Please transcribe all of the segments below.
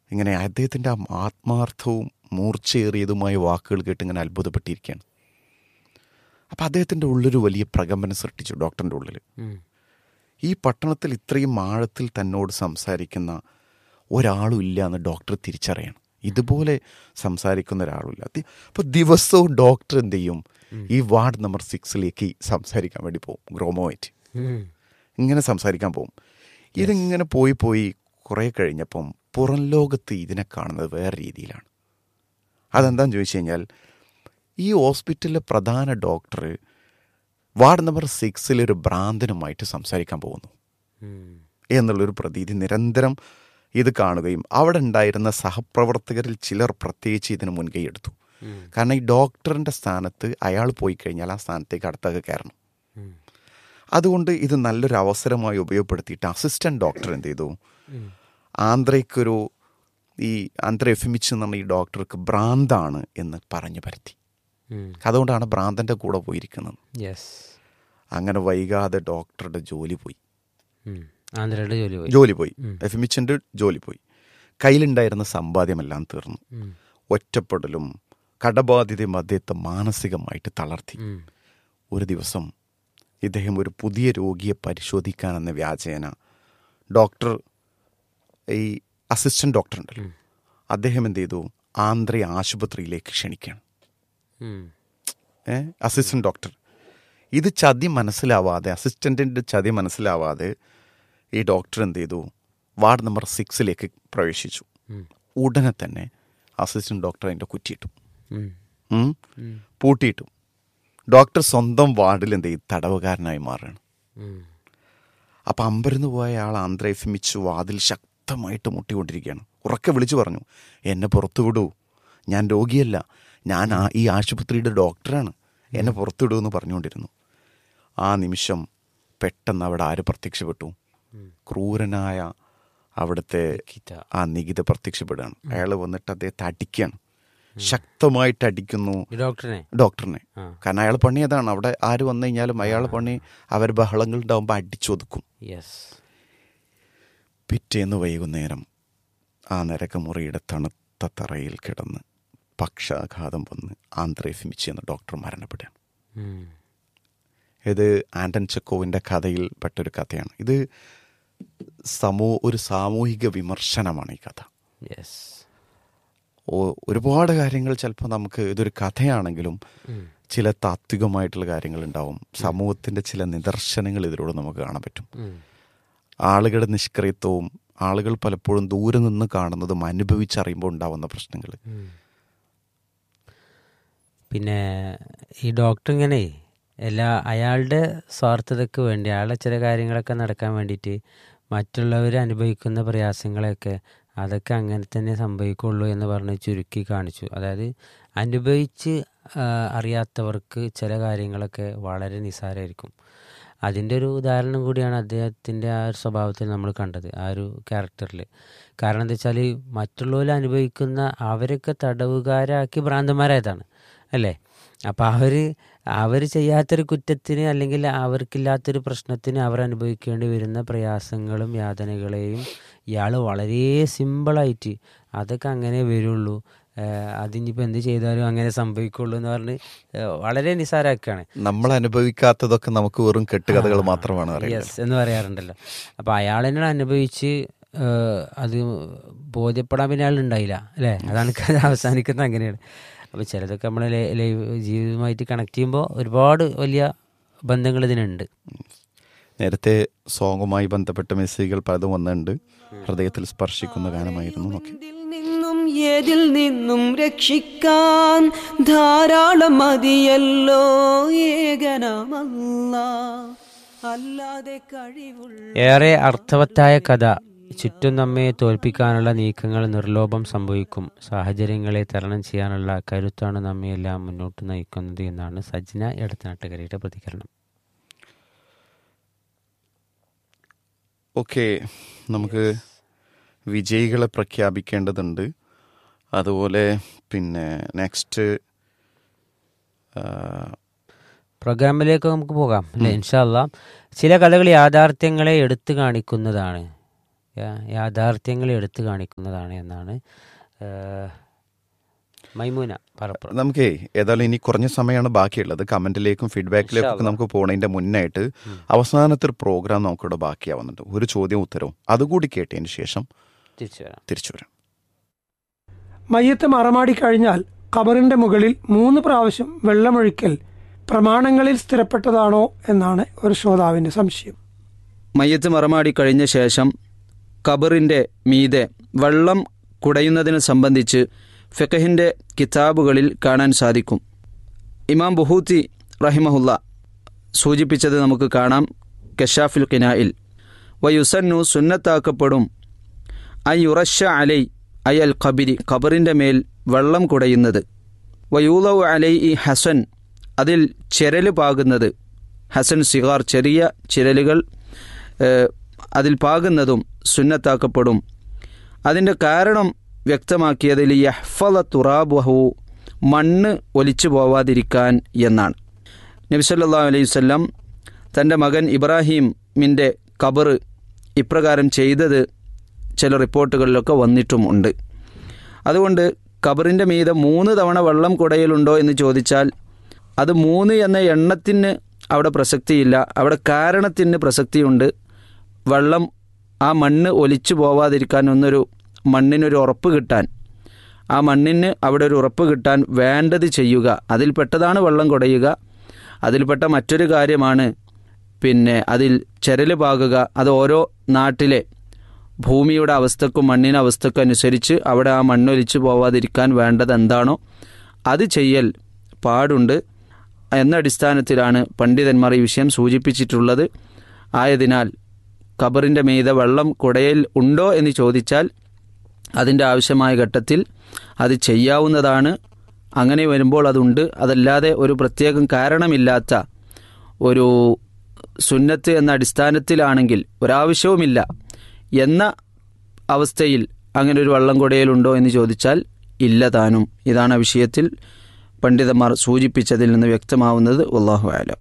ഇങ്ങനെ അദ്ദേഹത്തിൻ്റെ ആ ആത്മാർത്ഥവും മൂർച്ചയേറിയതുമായ വാക്കുകൾ കേട്ട് ഇങ്ങനെ അത്ഭുതപ്പെട്ടിരിക്കുകയാണ് അപ്പം അദ്ദേഹത്തിൻ്റെ ഉള്ളൊരു വലിയ പ്രകമ്പനം സൃഷ്ടിച്ചു ഡോക്ടറിൻ്റെ ഉള്ളിൽ ഉം. ഈ ഈ പട്ടണത്തിൽ ഇത്രയും ആഴത്തിൽ തന്നോട് സംസാരിക്കുന്ന ഒരാളും ഇല്ല എന്ന് ഡോക്ടർ തിരിച്ചറിയണം ഇതുപോലെ സംസാരിക്കുന്ന ഒരാളുമില്ല അപ്പോൾ ദിവസവും ഡോക്ടർ എന്ത് ചെയ്യും ഈ വാർഡ് നമ്പർ സിക്സിലേക്ക് സംസാരിക്കാൻ വേണ്ടി പോകും ഗ്രോമോയിട്ട് ഉം. ഇങ്ങനെ സംസാരിക്കാൻ പോകും ഇതിങ്ങനെ പോയി പോയി കുറേ കഴിഞ്ഞപ്പം പുറം ലോകത്ത് ഇതിനെ കാണുന്നത് വേറെ രീതിയിലാണ് അതെന്താന്ന് ചോദിച്ചു കഴിഞ്ഞാൽ ഈ ഹോസ്പിറ്റലിലെ പ്രധാന ഡോക്ടർ വാർഡ് നമ്പർ സിക്സിൽ ഒരു ഭ്രാന്തനുമായിട്ട് സംസാരിക്കാൻ പോകുന്നു ഉം. എന്നുള്ളൊരു പ്രതീതി നിരന്തരം ഇത് കാണുകയും അവിടെ ഉണ്ടായിരുന്ന സഹപ്രവർത്തകരിൽ ചിലർ പ്രത്യേകിച്ച് ഇതിന് മുൻകൈ എടുത്തു ഉം. കാരണം ഈ ഡോക്ടറിൻ്റെ സ്ഥാനത്ത് അയാൾ പോയി കഴിഞ്ഞാൽ ആ സ്ഥാനത്തേക്ക് അടുത്തൊക്കെ കയറണം ഉം. അതുകൊണ്ട് ഇത് നല്ലൊരു അവസരമായി ഉപയോഗപ്പെടുത്തിയിട്ട് അസിസ്റ്റന്റ് ഡോക്ടർ എന്ത് ചെയ്തു ഉം. ആന്ധ്രയ്ക്കൊരു ഈ ആന്ധ്ര എഫിമിച്ച് എന്ന് പറഞ്ഞ ഈ ഡോക്ടർക്ക് ഭ്രാന്താണ് എന്ന് പറഞ്ഞു പരത്തി ഉം. അതുകൊണ്ടാണ് ഭ്രാന്തൻ്റെ കൂടെ പോയിരിക്കുന്നത് യെസ് അങ്ങനെ വൈകാതെ ഡോക്ടറുടെ ജോലി പോയി ഉം. ആന്ധ്രയുടെ ജോലി പോയി ജോലി പോയി ഉം. എഫിമിച്ചിൻ്റെ ജോലി പോയി കയ്യിലുണ്ടായിരുന്ന സമ്പാദ്യമെല്ലാം തീർന്നു ഉം. ഒറ്റപ്പെടലും കടബാധ്യതയും അദ്ദേഹത്തെ മാനസികമായിട്ട് തളർത്തി ഉം. ഒരു ദിവസം ഇദ്ദേഹം ഒരു പുതിയ രോഗിയെ പരിശോധിക്കാനെന്ന വ്യാജേന ഡോക്ടർ ഈ അസിസ്റ്റന്റ് ഡോക്ടർ ഉണ്ടല്ലോ ഉം. അദ്ദേഹം എന്ത് ചെയ്തു ആന്ധ്ര ആശുപത്രിയിലേക്ക് ക്ഷണിക്കുകയാണ് ഉം. ഏ അസിസ്റ്റന്റ് ഡോക്ടർ ഇത് ചതി മനസ്സിലാവാതെ അസിസ്റ്റന്റിന്റെ ചതി മനസ്സിലാവാതെ ഈ ഡോക്ടർ എന്ത് ചെയ്തു വാർഡ് നമ്പർ സിക്സിലേക്ക് പ്രവേശിച്ചു ഉം. ഉടനെ തന്നെ അസിസ്റ്റന്റ് ഡോക്ടർ അതിൻ്റെ കുറ്റിയിട്ടു ഉം. ഉം. ഉം. പൂട്ടിയിട്ടു ഡോക്ടർ സ്വന്തം വാർഡിൽ എന്ത് ചെയ്യും തടവുകാരനായി മാറുകയാണ് ഉം. അപ്പം അമ്പരന്ന് പോയ ആൾ ആന്ധ്രയിഫിമിച്ച് വാതിൽ ശക്തമായിട്ട് മുട്ടിക്കൊണ്ടിരിക്കുകയാണ് ഉറക്കെ വിളിച്ചു പറഞ്ഞു എന്നെ പുറത്തു വിടൂ ഞാൻ രോഗിയല്ല ഞാൻ ആ ഈ ആശുപത്രിയുടെ ഡോക്ടറാണ് എന്നെ പുറത്തു വിടൂ എന്ന് പറഞ്ഞുകൊണ്ടിരുന്നു ആ നിമിഷം പെട്ടെന്ന് അവിടെ ആര് പ്രത്യക്ഷപ്പെട്ടു ക്രൂരനായ അവിടുത്തെ നിഖിത. ആ നികിത പ്രത്യക്ഷപ്പെടുകയാണ് അയാൾ വന്നിട്ട് അദ്ദേഹത്തെ അടിക്കുകയാണ് ശക്തമായിട്ട് അടിക്കുന്നു ഈ ഡോക്ടറിനെ ഡോക്ടറിനെ ആ. കാരണം അയാൾ പണി അതാണ് അവിടെ ആര് വന്നു കഴിഞ്ഞാലും അയാൾ പണി അവർ ബഹളങ്ങൾ ഉണ്ടാകുമ്പോൾ അടിച്ചൊതുക്കും യെസ് പിറ്റേന്ന് വൈകുന്നേരം ആ നരകമുറിയുടെ തണുത്ത തറയിൽ കിടന്ന് പക്ഷാഘാതം വന്ന് ആന്ത്രേഫിമിച്ച് എന്ന ഡോക്ടർ മരണപ്പെടുകയാണ് ഉം. ഇത് ആൻറ്റൺ ചെക്കോവിൻ്റെ കഥയിൽ പെട്ടൊരു കഥയാണ് ഇത് സമൂ ഒരു സാമൂഹിക വിമർശനമാണ് ഈ കഥ യെസ് ഓ- ഒരുപാട് കാര്യങ്ങൾ ചിലപ്പോൾ നമുക്ക് ഇതൊരു കഥയാണെങ്കിലും ഉം. ചില താത്വികമായിട്ടുള്ള കാര്യങ്ങളുണ്ടാവും സമൂഹത്തിൻ്റെ ചില നിദർശനങ്ങൾ ഇതിലൂടെ നമുക്ക് കാണാൻ പറ്റും ഉം. ആളുകളുടെ നിഷ്ക്രിയത്വവും ആളുകൾ പലപ്പോഴും ദൂരെ നിന്ന് കാണുന്നതും അനുഭവിച്ചറിയുമ്പോൾ ഉണ്ടാവുന്ന പ്രശ്നങ്ങൾ ഉം. പിന്നെ ഈ ഡോക്ടർ ഇങ്ങനെ എല്ലാ അയാളുടെ സ്വാർത്ഥതയ്ക്ക് വേണ്ടി അയാളുടെ ചില കാര്യങ്ങളൊക്കെ നടക്കാൻ വേണ്ടിയിട്ട് മറ്റുള്ളവർ അനുഭവിക്കുന്ന പ്രയാസങ്ങളെയൊക്കെ അതൊക്കെ അങ്ങനെ തന്നെ സംഭവിക്കുള്ളൂ എന്ന് പറഞ്ഞ് ചുരുക്കി കാണിച്ചു അതായത് അനുഭവിച്ച് ആ, അറിയാത്തവർക്ക് ചില കാര്യങ്ങളൊക്കെ വളരെ നിസ്സാരമായിരിക്കും അതിൻ്റെ ഒരു ഉദാഹരണം കൂടിയാണ് അദ്ദേഹത്തിൻ്റെ ആ ഒരു സ്വഭാവത്തിൽ നമ്മൾ കണ്ടത് ആ ഒരു ക്യാരക്ടറിൽ കാരണം എന്താ വെച്ചാൽ മറ്റുള്ളവർ അനുഭവിക്കുന്ന അവരൊക്കെ തടവുകാരാക്കി ഭ്രാന്തന്മാരായതാണ് അല്ലേ അപ്പോൾ അവർ അവർ ചെയ്യാത്തൊരു കുറ്റത്തിന് അല്ലെങ്കിൽ അവർക്കില്ലാത്തൊരു പ്രശ്നത്തിന് അവർ അനുഭവിക്കേണ്ടി വരുന്ന പ്രയാസങ്ങളും യാതനകളെയും ഇയാൾ വളരെ സിമ്പിളായിട്ട് അതൊക്കെ അങ്ങനെ വരുള്ളൂ ഏഹ് അതിനിപ്പോൾ എന്ത് ചെയ്താലും അങ്ങനെ സംഭവിക്കുള്ളൂ എന്ന് പറഞ്ഞ് ഏഹ് വളരെ നിസ്സാരാക്കുകയാണ് നമ്മൾ അനുഭവിക്കാത്തതൊക്കെ നമുക്ക് വെറും കെട്ടുകഥകൾ മാത്രമാണ് അറിയുന്നത് യെസ് എന്ന് പറയാറുണ്ടല്ലോ അപ്പോൾ അയാൾ തന്നെ അനുഭവിച്ച് ഏഹ്, അത് ബോധ്യപ്പെടാൻ പിന്നെ അയാൾ ഉണ്ടായില്ല അല്ലേ അതാണ് കഥ അവസാനിക്കുന്നത് അങ്ങനെയാണ് അപ്പോൾ ചിലതൊക്കെ നമ്മൾ ലൈവ് ജീവിതവുമായിട്ട് കണക്ട് ചെയ്യുമ്പോൾ ഒരുപാട് വലിയ ബന്ധങ്ങൾ ഇതിനുണ്ട് നേരത്തെ സോങ്ങുമായി ബന്ധപ്പെട്ട മെസ്സേജുകൾ പലതും വന്നിട്ടുണ്ട് ഹൃദയത്തിൽ സ്പർശിക്കുന്ന ഗാനമായിരുന്നു നോക്കി ഇതിൽ നിന്നും ഏതിൽ നിന്നും രക്ഷിക്കാൻ ധാരാളം മതിയല്ലോ ഏകനാമല്ല അല്ലാതെ കഴിവുള്ള ഏറെ അർത്ഥവത്തായ കഥ ചുറ്റും നമ്മെ തോൽപ്പിക്കാനുള്ള നീക്കങ്ങൾ നിർലോഭം സംഭവിക്കും സാഹചര്യങ്ങളെ തരണം ചെയ്യാനുള്ള കരുത്താണ് നമ്മയെല്ലാം മുന്നോട്ട് നയിക്കുന്നത് എന്നാണ് സജ്ന എടത്തനാട്ടുകരയുടെ പ്രതികരണം ഓക്കെ നമുക്ക് വിജയികളെ പ്രഖ്യാപിക്കേണ്ടതുണ്ട് അതുപോലെ പിന്നെ നെക്സ്റ്റ് പ്രോഗ്രാമിലേക്ക് നമുക്ക് പോകാം അല്ലേ ഇൻഷാല്ല ചില കഥകൾ യാഥാർത്ഥ്യങ്ങളെ എടുത്തു കാണിക്കുന്നതാണ് യാ- യാഥാർത്ഥ്യങ്ങൾ എടുത്തു കാണിക്കുന്നതാണ് എന്നാണ് ആ, മൈമൂന പറപ്പുറം നമുക്കേ ഏതായാലും ഇനി കുറഞ്ഞ സമയമാണ് ബാക്കിയുള്ളത് കമന്റിലേക്കും ഫീഡ്ബാക്കിലേക്കും ഒക്കെ ഇൻഷാ നമുക്ക് പോണതിന്റെ മുന്നായിട്ട് അവസാനത്തെ ഒരു പ്രോഗ്രാം നമുക്കിവിടെ ബാക്കിയാവുന്നുണ്ട് ഒരു ചോദ്യം ഉത്തരവും അതുകൂടി കേട്ടതിന് ശേഷം തിരിച്ചു വരാം തിരിച്ചു വരാം മയ്യത്ത് മറമാടി കഴിഞ്ഞാൽ ഖബറിന്റെ മുകളിൽ മൂന്ന് പ്രാവശ്യം വെള്ളമൊഴിക്കൽ പ്രമാണങ്ങളിൽ സ്ഥിരപ്പെട്ടതാണോ എന്നാണ് ഒരു ശ്രോതാവിന്റെ സംശയം മയ്യത്ത് മറമാടി കഴിഞ്ഞ ശേഷം ഖബറിൻ്റെ മീതെ വെള്ളം കുടയുന്നതിനെ സംബന്ധിച്ച് ഫിഖഹിൻ്റെ കിതാബുകളിൽ കാണാൻ സാധിക്കും ഇമാം ബുഹൂത്തി റഹിമഹുല്ല സൂചിപ്പിച്ചത് നമുക്ക് കാണാം കഷാഫിൽ കിനായിൽ വയുസന്നു സുന്നത്താക്കപ്പെടും ഐ യുറഷ അലൈ ഐ അൽ ഖബിരി ഖബറിൻ്റെ മേൽ വെള്ളം കുടയുന്നത് വയൂലവ് അലൈ ഇ ഹസൻ അതിൽ ചിരല് പാകുന്നത് ഹസൻ സിഗാർ ചെറിയ ചിരലുകൾ ഏഹ്, അതിൽ പാകുന്നതും സുന്നത്താക്കപ്പെടും അതിൻ്റെ കാരണം വ്യക്തമാക്കിയതിൽ യഹ്ഫല തുറാബുഹു മണ്ണ് ഒലിച്ചു പോവാതിരിക്കാൻ എന്നാണ് നബിസല്ലാ അലൈഹി വല്ലം തൻ്റെ മകൻ ഇബ്രാഹീമിൻ്റെ കബറ് ഇപ്രകാരം ചെയ്തത് ചില റിപ്പോർട്ടുകളിലൊക്കെ വന്നിട്ടും ഉണ്ട് അതുകൊണ്ട് കബറിൻ്റെ മീതെ മൂന്ന് തവണ വെള്ളം കുടയിലുണ്ടോ എന്ന് ചോദിച്ചാൽ അത് മൂന്ന് എന്ന എണ്ണത്തിന് അവിടെ പ്രസക്തിയില്ല അവിടെ കാരണത്തിന് പ്രസക്തിയുണ്ട് വെള്ളം ആ മണ്ണ് ഒലിച്ചു പോവാതിരിക്കാൻ ഒന്നൊരു മണ്ണിനൊരു ഉറപ്പ് കിട്ടാൻ ആ മണ്ണിന് അവിടെ ഒരു ഉറപ്പ് കിട്ടാൻ വേണ്ടത് ചെയ്യുക അതിൽപ്പെട്ടതാണ് വെള്ളം കുടയുക അതിൽപ്പെട്ട മറ്റൊരു കാര്യമാണ് പിന്നെ അതിൽ ചരല് പാകുക അത് ഓരോ നാട്ടിലെ ഭൂമിയുടെ അവസ്ഥക്കും മണ്ണിൻ്റെ അവസ്ഥക്കും അനുസരിച്ച് അവിടെ ആ മണ്ണൊലിച്ചു പോവാതിരിക്കാൻ വേണ്ടത് എന്താണോ അത് ചെയ്യൽ പാടുണ്ട് എന്ന അടിസ്ഥാനത്തിലാണ് പണ്ഡിതന്മാർ ഈ വിഷയം സൂചിപ്പിച്ചിട്ടുള്ളത് ആയതിനാൽ ഖബറിൻ്റെ മീതെ വെള്ളം കുടയിൽ ഉണ്ടോ എന്ന് ചോദിച്ചാൽ അതിൻ്റെ ആവശ്യമായ ഘട്ടത്തിൽ അത് ചെയ്യാവുന്നതാണ് അങ്ങനെ വരുമ്പോൾ അതുണ്ട് അതല്ലാതെ ഒരു പ്രത്യേകം കാരണമില്ലാത്ത ഒരു സുന്നത്ത് എന്ന അടിസ്ഥാനത്തിലാണെങ്കിൽ ഒരാവശ്യവുമില്ല എന്ന അവസ്ഥയിൽ അങ്ങനെ ഒരു വള്ളം കുടയിലുണ്ടോ എന്ന് ചോദിച്ചാൽ ഇല്ല താനും ഇതാണ് ആ വിഷയത്തിൽ പണ്ഡിതന്മാർ സൂചിപ്പിച്ചതിൽ നിന്ന് വ്യക്തമാവുന്നത് അള്ളാഹു ആലം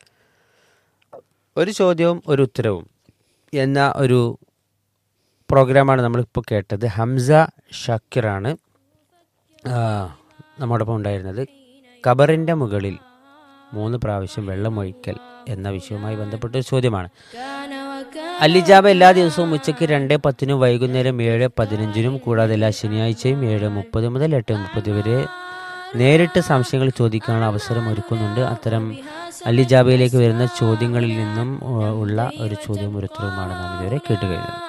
ഒരു ചോദ്യവും ഒരു ഉത്തരവും എന്ന ഒരു പ്രോഗ്രാമാണ് നമ്മളിപ്പോൾ കേട്ടത് ഹംസ ഷാക്കിറാണ് ആ, നമ്മോടൊപ്പം ഉണ്ടായിരുന്നത് ഖബറിൻ്റെ മുകളിൽ മൂന്ന് പ്രാവശ്യം വെള്ളമൊഴിക്കൽ എന്ന വിഷയവുമായി ബന്ധപ്പെട്ട ഒരു ചോദ്യമാണ് അല്ലിജാബ എല്ലാ ദിവസവും ഉച്ചയ്ക്ക് രണ്ട് പത്തിനും വൈകുന്നേരം ഏഴ് പതിനഞ്ചിനും കൂടാതെ എല്ലാ ശനിയാഴ്ചയും ഏഴ് മുപ്പത് മുതൽ എട്ട് മുപ്പത് വരെ നേരിട്ട് സംശയങ്ങൾ ചോദിക്കാനുള്ള അവസരം ഒരുക്കുന്നുണ്ട് അത്തരം അല്ലിജാബയിലേക്ക് വരുന്ന ചോദ്യങ്ങളിൽ നിന്നും ഉ- ഉള്ള ഒരു ചോദ്യവും ഒരു ഉത്തരവുമാണ് നാം ഇതുവരെ കേട്ടുകഴിഞ്ഞത്